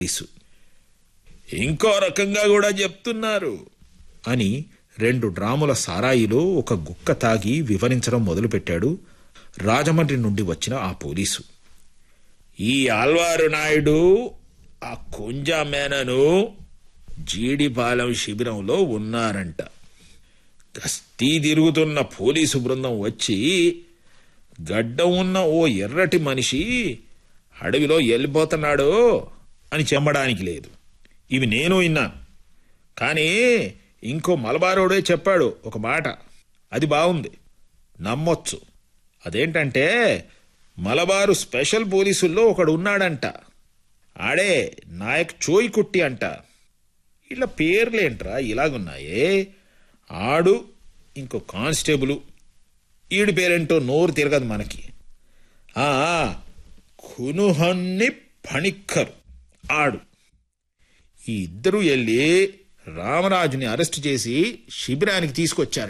police ఇంకో రకంగా కూడా చెప్తున్నారు అని రెండు డ్రాముల సారాయిలో ఒక గుక్క తాగి వివరించడం మొదలుపెట్టాడు రాజమండ్రి నుండి వచ్చిన ఆ పోలీసు ఈ ఆల్వారు నాయుడు ఆ కుంజా మేనను జీడిపాలెం శిబిరంలో ఉన్నారంట గస్తీ తిరుగుతున్న పోలీసు బృందం వచ్చి గడ్డం ఉన్న ఓ ఎర్రటి మనిషి అడవిలో వెళ్ళిపోతున్నాడు అని చెమ్మడానికి లేదు ఇవి నేను విన్నాను కానీ ఇంకో మలబారోడే చెప్పాడు ఒక మాట అది బాగుంది నమ్మొచ్చు అదేంటంటే మలబారు స్పెషల్ పోలీసుల్లో ఒకడు ఉన్నాడంట ఆడే నాయక్ చోయి కుట్టి అంట ఇలా పేర్లేంట్రా ఇలాగున్నాయే ఆడు ఇంకో కానిస్టేబుల్ ఈడి పేరేంటో నోరు తిరగదు మనకి ఆ కునుహన్ని పణిక్కరు ఆడు ఈ ఇద్దరు వెళ్ళి రామరాజుని అరెస్ట్ చేసి శిబిరానికి తీసుకొచ్చారు